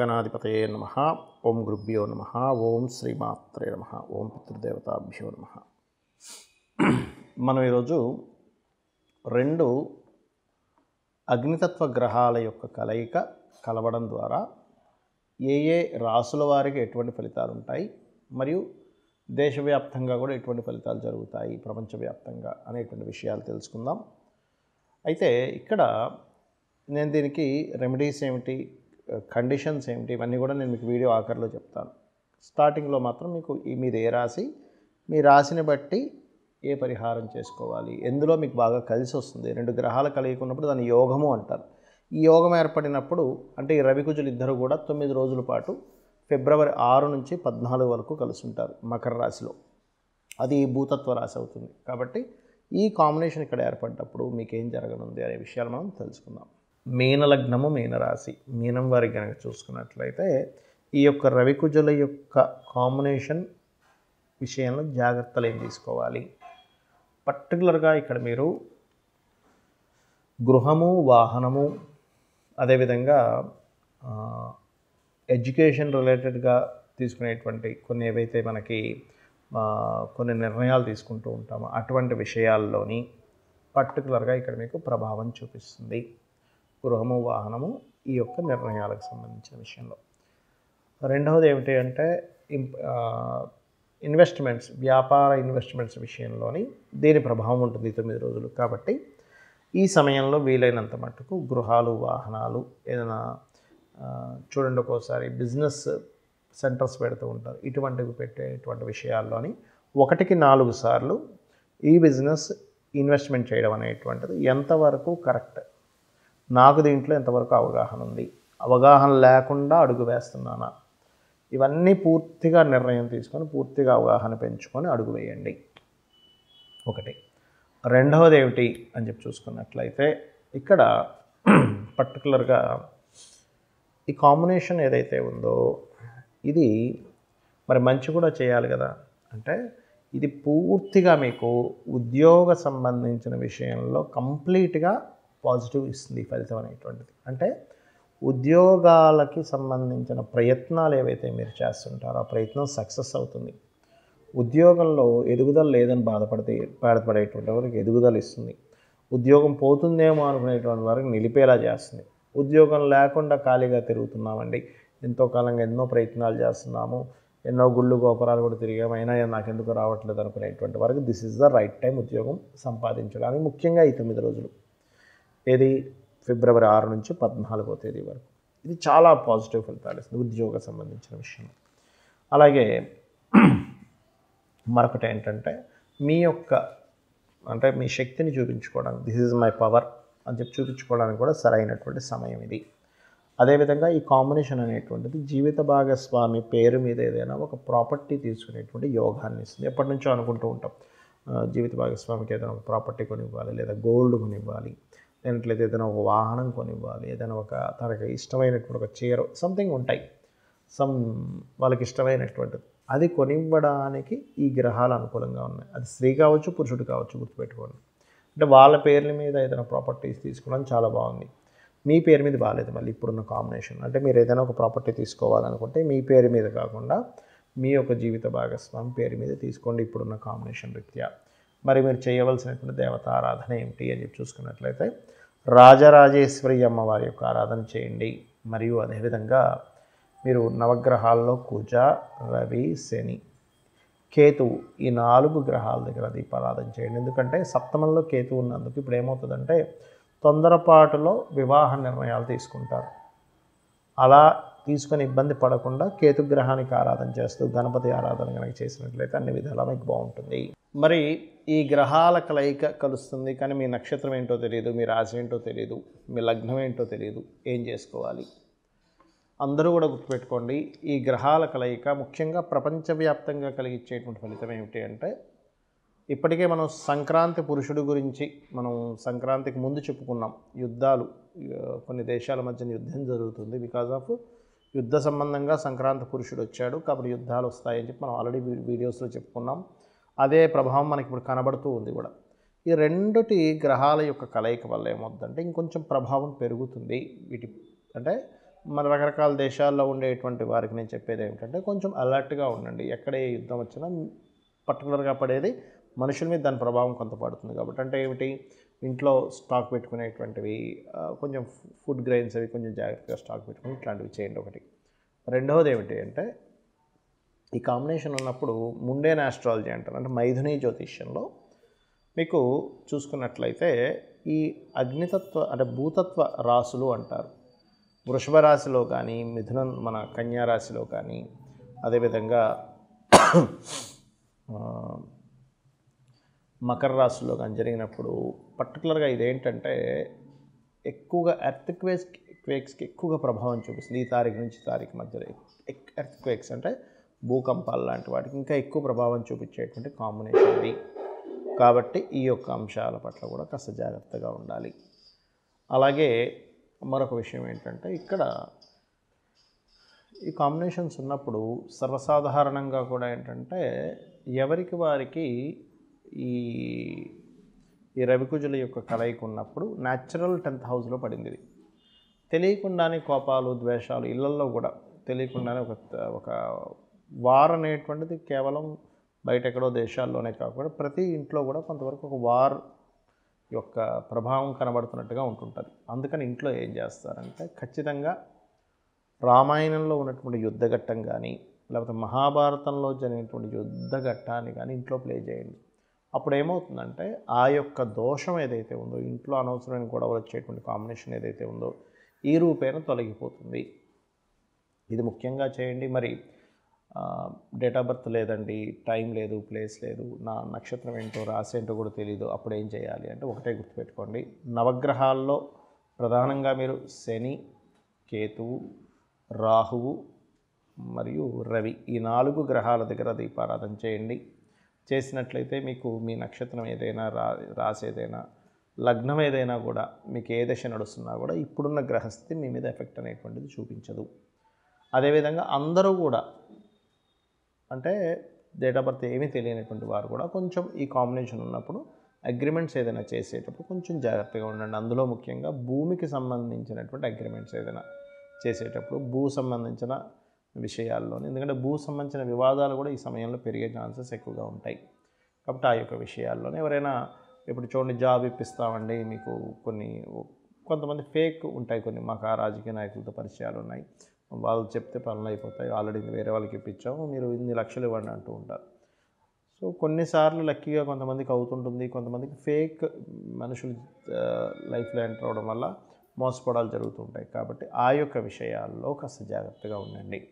శ్రీమహాగణాధిపతయే నమ ఓం గురుభ్యో నమ ఓం శ్రీమాత్రే నమ ఓం పితృదేవతాభ్యో నమ మనం ఈరోజు రెండు అగ్నితత్వ గ్రహాల యొక్క కలయిక కలవడం ద్వారా ఏ ఏ రాసుల వారికి ఎటువంటి ఫలితాలు ఉంటాయి మరియు దేశవ్యాప్తంగా కూడా ఎటువంటి ఫలితాలు జరుగుతాయి ప్రపంచవ్యాప్తంగా అనేటువంటి విషయాలు తెలుసుకుందాం అయితే ఇక్కడ నేను దీనికి రెమెడీస్ ఏమిటి కండిషన్స్ ఏమిటి ఇవన్నీ కూడా నేను మీకు వీడియో ఆఖరిలో చెప్తాను స్టార్టింగ్లో మాత్రం మీకు ఈ మీద ఏ రాసి మీ రాశిని బట్టి ఏ పరిహారం చేసుకోవాలి ఎందులో మీకు బాగా కలిసి వస్తుంది రెండు గ్రహాలు కలిగి ఉన్నప్పుడు దాన్ని యోగము అంటారు ఈ యోగం ఏర్పడినప్పుడు అంటే ఈ రవికుజులు ఇద్దరు కూడా తొమ్మిది రోజుల పాటు ఫిబ్రవరి ఆరు నుంచి పద్నాలుగు వరకు కలిసి ఉంటారు మకర రాశిలో అది భూతత్వ రాశి అవుతుంది కాబట్టి ఈ కాంబినేషన్ ఇక్కడ ఏర్పడ్డప్పుడు మీకు ఏం జరగనుంది అనే విషయాలు మనం తెలుసుకుందాం మీనలగ్నము మీనరాశి మీనం వారికి కనుక చూసుకున్నట్లయితే ఈ యొక్క రవికుజుల యొక్క కాంబినేషన్ విషయంలో జాగ్రత్తలు ఏం తీసుకోవాలి పర్టికులర్గా ఇక్కడ మీరు గృహము వాహనము అదేవిధంగా ఆ, ఎడ్యుకేషన్ రిలేటెడ్గా తీసుకునేటువంటి కొన్ని ఏవైతే మనకి ఆ, కొన్ని నిర్ణయాలు తీసుకుంటూ ఉంటామో అటువంటి విషయాల్లోని పర్టికులర్గా ఇక్కడ మీకు ప్రభావం చూపిస్తుంది గృహము వాహనము ఈ యొక్క నిర్ణయాలకు సంబంధించిన విషయంలో రెండవది ఏమిటి అంటే ఇంప్ ఆ, ఇన్వెస్ట్మెంట్స్ వ్యాపార ఇన్వెస్ట్మెంట్స్ విషయంలోని దీని ప్రభావం ఉంటుంది ఈ తొమ్మిది రోజులు కాబట్టి ఈ సమయంలో వీలైనంత మట్టుకు గృహాలు వాహనాలు ఏదైనా ఆ, చూడండి ఒక్కోసారి బిజినెస్ సెంటర్స్ పెడుతూ ఉంటారు ఇటువంటివి పెట్టేటువంటి విషయాల్లోని ఒకటికి నాలుగు సార్లు ఈ బిజినెస్ ఇన్వెస్ట్మెంట్ చేయడం అనేటువంటిది ఎంతవరకు కరెక్ట్ నాకు దీంట్లో ఎంతవరకు అవగాహన ఉంది అవగాహన లేకుండా అడుగు వేస్తున్నానా ఇవన్నీ పూర్తిగా నిర్ణయం తీసుకొని పూర్తిగా అవగాహన పెంచుకొని అడుగు వేయండి ఒకటి రెండవది ఏమిటి అని చెప్పి చూసుకున్నట్లయితే ఇక్కడ పర్టికులర్గా ఈ కాంబినేషన్ ఏదైతే ఉందో ఇది మరి మంచి కూడా చేయాలి కదా అంటే ఇది పూర్తిగా మీకు ఉద్యోగ సంబంధించిన విషయంలో కంప్లీట్గా పాజిటివ్ ఇస్తుంది ఈ ఫలితం అనేటువంటిది అంటే ఉద్యోగాలకి సంబంధించిన ప్రయత్నాలు ఏవైతే మీరు చేస్తుంటారో ఆ ప్రయత్నం సక్సెస్ అవుతుంది ఉద్యోగంలో ఎదుగుదల లేదని బాధపడితే బాధపడేటువంటి వారికి ఎదుగుదల ఇస్తుంది ఉద్యోగం పోతుందేమో అనుకునేటువంటి వారికి నిలిపేలా చేస్తుంది ఉద్యోగం లేకుండా ఖాళీగా తిరుగుతున్నామండి ఎంతో కాలంగా ఎన్నో ప్రయత్నాలు చేస్తున్నాము ఎన్నో గుళ్ళు గోపురాలు కూడా తిరిగాము అయినా నాకు ఎందుకు రావట్లేదు అనుకునేటువంటి వారికి this is the right time ఉద్యోగం సంపాదించడానికి ముఖ్యంగా ఈ తొమ్మిది రోజులు ఏది ఫిబ్రవరి ఆరు నుంచి పద్నాలుగో తేదీ వరకు ఇది చాలా పాజిటివ్ ఫలితాలు ఇస్తుంది ఉద్యోగ సంబంధించిన విషయం అలాగే మరొకటి ఏంటంటే మీ యొక్క అంటే మీ శక్తిని చూపించుకోవడానికి దిస్ ఈజ్ మై పవర్ అని చెప్పి చూపించుకోవడానికి కూడా సరైనటువంటి సమయం ఇది అదేవిధంగా ఈ కాంబినేషన్ అనేటువంటిది జీవిత భాగస్వామి పేరు మీద ఏదైనా ఒక ప్రాపర్టీ తీసుకునేటువంటి యోగాన్ని ఇస్తుంది ఎప్పటి నుంచో అనుకుంటూ ఉంటాం ఆ, జీవిత భాగస్వామికి ఏదైనా ఒక ప్రాపర్టీ కొనివ్వాలి లేదా గోల్డ్ కొనివ్వాలి లేనట్లయితే ఏదైనా ఒక వాహనం కొనివ్వాలి ఏదైనా ఒక తనకి ఇష్టమైనటువంటి ఒక చీర సంథింగ్ ఉంటాయి సమ్ వాళ్ళకి ఇష్టమైనటువంటిది అది కొనివ్వడానికి ఈ గ్రహాలు అనుకూలంగా ఉన్నాయి అది స్త్రీ కావచ్చు పురుషుడు కావచ్చు గుర్తుపెట్టుకోండి అంటే వాళ్ళ పేర్ల మీద ఏదైనా ప్రాపర్టీస్ తీసుకోవడం చాలా బాగుంది మీ పేరు మీద బాగాలేదు మళ్ళీ ఇప్పుడున్న కాంబినేషన్ అంటే మీరు ఏదైనా ఒక ప్రాపర్టీ తీసుకోవాలనుకుంటే మీ పేరు మీద కాకుండా మీ యొక్క జీవిత భాగస్వామి పేరు మీద తీసుకోండి ఇప్పుడున్న కాంబినేషన్ రీత్యా మరి మీరు చేయవలసినటువంటి దేవత ఆరాధన ఏమిటి అని చెప్పి చూసుకున్నట్లయితే రాజరాజేశ్వరి అమ్మవారి యొక్క ఆరాధన చేయండి మరియు అదేవిధంగా మీరు నవగ్రహాల్లో కుజ రవి శని కేతువు ఈ నాలుగు గ్రహాల దగ్గర దీపారాధన చేయండి ఎందుకంటే సప్తమంలో కేతువు ఉన్నందుకు ఇప్పుడు ఏమవుతుందంటే తొందరపాటులో వివాహ నిర్ణయాలు తీసుకుంటారు అలా తీసుకొని ఇబ్బంది పడకుండా కేతు గ్రహానికి ఆరాధన చేస్తూ గణపతి ఆరాధన కనుక చేసినట్లయితే అన్ని విధాలా మీకు బాగుంటుంది మరి ఈ గ్రహాల కలయిక కలుస్తుంది కానీ మీ నక్షత్రం ఏంటో తెలియదు మీ రాశి ఏంటో తెలియదు మీ లగ్నం ఏంటో తెలియదు ఏం చేసుకోవాలి అందరూ కూడా గుర్తుపెట్టుకోండి ఈ గ్రహాల కలయిక ముఖ్యంగా ప్రపంచవ్యాప్తంగా కలిగించేటువంటి ఫలితం ఏమిటి అంటే ఇప్పటికే మనం సంక్రాంతి పురుషుడు గురించి మనం సంక్రాంతికి ముందు చెప్పుకున్నాం యుద్ధాలు ఆ, కొన్ని దేశాల మధ్య యుద్ధం జరుగుతుంది బికాజ్ ఆఫ్ యుద్ధ సంబంధంగా సంక్రాంతి పురుషుడు వచ్చాడు కాబట్టి యుద్ధాలు వస్తాయని చెప్పి మనం ఆల్రెడీ వీడియోస్లో చెప్పుకున్నాం అదే ప్రభావం మనకి ఇప్పుడు కనబడుతూ ఉంది కూడా ఈ రెండుటి గ్రహాల యొక్క కలయిక వల్ల ఏమవుతుందంటే ఇంకొంచెం ప్రభావం పెరుగుతుంది వీటి అంటే మన రకరకాల దేశాల్లో ఉండేటువంటి వారికి నేను చెప్పేది ఏమిటంటే కొంచెం అలర్ట్గా ఉండండి ఎక్కడ ఏ యుద్ధం వచ్చినా పర్టికులర్గా పడేది మనుషుల మీద దాని ప్రభావం కొంత పడుతుంది కాబట్టి అంటే ఏమిటి ఇంట్లో స్టాక్ పెట్టుకునేటువంటివి ఆ, కొంచెం ఫుడ్ గ్రెయిన్స్ అవి కొంచెం జాగ్రత్తగా స్టాక్ పెట్టుకుని ఇట్లాంటివి చేయండి ఒకటి రెండవది ఏమిటి అంటే ఈ కాంబినేషన్ ఉన్నప్పుడు ముండేన్ ఆస్ట్రాలజీ అంటారు అంటే మైథుని జ్యోతిష్యంలో మీకు చూసుకున్నట్లయితే ఈ అగ్నితత్వ అంటే భూతత్వ రాసులు అంటారు వృషభ రాశిలో కానీ మిథునం మన కన్యా రాశిలో కానీ అదేవిధంగా ఆ, మకర రాశిలో కానీ జరిగినప్పుడు పర్టికులర్గా ఇదేంటంటే ఎక్కువగా ఎర్త్ క్వేక్స్ క్వేక్స్కి ఎక్కువగా ప్రభావం చూపిస్తుంది ఈ తారీఖు నుంచి తారీఖు మధ్యలో ఎర్త్ క్వేక్స్ అంటే భూకంపాలు లాంటి వాటికి ఇంకా ఎక్కువ ప్రభావం చూపించేటువంటి కాంబినేషన్ ఇది కాబట్టి ఈ యొక్క అంశాల పట్ల కూడా కాస్త జాగ్రత్తగా ఉండాలి అలాగే మరొక విషయం ఏంటంటే ఇక్కడ ఈ కాంబినేషన్స్ ఉన్నప్పుడు సర్వసాధారణంగా కూడా ఏంటంటే ఎవరికి వారికి ఈ ఈ రవికుజుల యొక్క కలయిక ఉన్నప్పుడు న్యాచురల్ టెన్త్ హౌస్లో పడింది ఇది తెలియకుండానే కోపాలు ద్వేషాలు ఇళ్లల్లో కూడా తెలియకుండానే ఒక ఒక వార్ అనేటువంటిది కేవలం బయట ఎక్కడో దేశాల్లోనే కాకుండా ప్రతి ఇంట్లో కూడా కొంతవరకు ఒక వార్ యొక్క ప్రభావం కనబడుతున్నట్టుగా ఉంటుంటుంది అందుకని ఇంట్లో ఏం చేస్తారంటే ఖచ్చితంగా రామాయణంలో ఉన్నటువంటి యుద్ధఘట్టం కానీ లేకపోతే మహాభారతంలో జరిగినటువంటి యుద్ధఘట్టాన్ని కానీ ఇంట్లో ప్లే చేయండి అప్పుడు ఏమవుతుందంటే ఆ యొక్క దోషం ఏదైతే ఉందో ఇంట్లో అనవసరమైన గొడవలు వచ్చేటువంటి కాంబినేషన్ ఏదైతే ఉందో ఈ రూపేణ తొలగిపోతుంది ఇది ముఖ్యంగా చేయండి మరి డేట్ ఆఫ్ బర్త్ లేదండి టైం లేదు ప్లేస్ లేదు నా నక్షత్రం ఏంటో రాశి ఏంటో కూడా తెలియదు అప్పుడు ఏం చేయాలి అంటే ఒకటే గుర్తుపెట్టుకోండి నవగ్రహాల్లో ప్రధానంగా మీరు శని కేతువు రాహువు మరియు రవి ఈ నాలుగు గ్రహాల దగ్గర దీపారాధన చేయండి చేసినట్లయితే మీకు మీ నక్షత్రం ఏదైనా రా రాసి ఏదైనా లగ్నం ఏదైనా కూడా మీకు ఏ దశ నడుస్తున్నా కూడా ఇప్పుడున్న గ్రహస్థితి మీ మీద ఎఫెక్ట్ అనేటువంటిది చూపించదు అదేవిధంగా అందరూ కూడా అంటే డేట్ ఆఫ్ బర్త్ ఏమీ తెలియనటువంటి వారు కూడా కొంచెం ఈ కాంబినేషన్ ఉన్నప్పుడు అగ్రిమెంట్స్ ఏదైనా చేసేటప్పుడు కొంచెం జాగ్రత్తగా ఉండండి అందులో ముఖ్యంగా భూమికి సంబంధించినటువంటి అగ్రిమెంట్స్ ఏదైనా చేసేటప్పుడు భూ సంబంధించిన విషయాల్లోని ఎందుకంటే భూ సంబంధించిన వివాదాలు కూడా ఈ సమయంలో పెరిగే ఛాన్సెస్ ఎక్కువగా ఉంటాయి కాబట్టి ఆ యొక్క విషయాల్లోనే ఎవరైనా ఇప్పుడు చూడండి జాబ్ ఇప్పిస్తామండి మీకు కొన్ని కొంతమంది ఫేక్ ఉంటాయి కొన్ని మాకు ఆ రాజకీయ నాయకులతో పరిచయాలు ఉన్నాయి వాళ్ళు చెప్తే పనులు అయిపోతాయి ఆల్రెడీ వేరే వాళ్ళకి ఇప్పించాము మీరు ఇన్ని లక్షలు ఇవ్వండి అంటూ ఉంటారు సో కొన్నిసార్లు లక్కీగా కొంతమందికి అవుతుంటుంది కొంతమందికి ఫేక్ మనుషులు లైఫ్లో ఎంటర్ అవడం వల్ల మోసపోవడాలు జరుగుతుంటాయి కాబట్టి ఆ యొక్క విషయాల్లో కాస్త జాగ్రత్తగా ఉండండి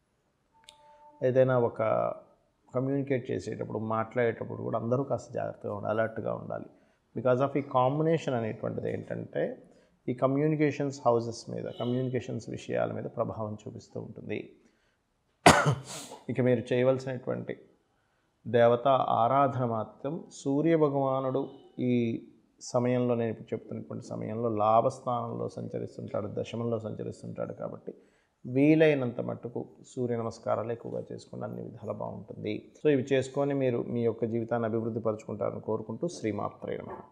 ఏదైనా ఒక కమ్యూనికేట్ చేసేటప్పుడు మాట్లాడేటప్పుడు కూడా అందరూ కాస్త జాగ్రత్తగా ఉండాలి అలర్ట్గా ఉండాలి బికాజ్ ఆఫ్ ఈ కాంబినేషన్ అనేటువంటిది ఏంటంటే ఈ కమ్యూనికేషన్స్ హౌసెస్ మీద కమ్యూనికేషన్స్ విషయాల మీద ప్రభావం చూపిస్తూ ఉంటుంది ఇక మీరు చేయవలసినటువంటి దేవత ఆరాధన మాత్రం సూర్య భగవానుడు ఈ సమయంలో నేను ఇప్పుడు చెప్తున్నటువంటి సమయంలో లాభస్థానంలో సంచరిస్తుంటాడు దశమంలో సంచరిస్తుంటాడు కాబట్టి వీలైనంత మట్టుకు సూర్య నమస్కారాలు ఎక్కువగా చేసుకుని అన్ని విధాలు బాగుంటుంది సో ఇవి చేసుకొని మీరు మీ యొక్క జీవితాన్ని అభివృద్ధి పరుచుకుంటారని కోరుకుంటూ శ్రీమాత్రేయ నమః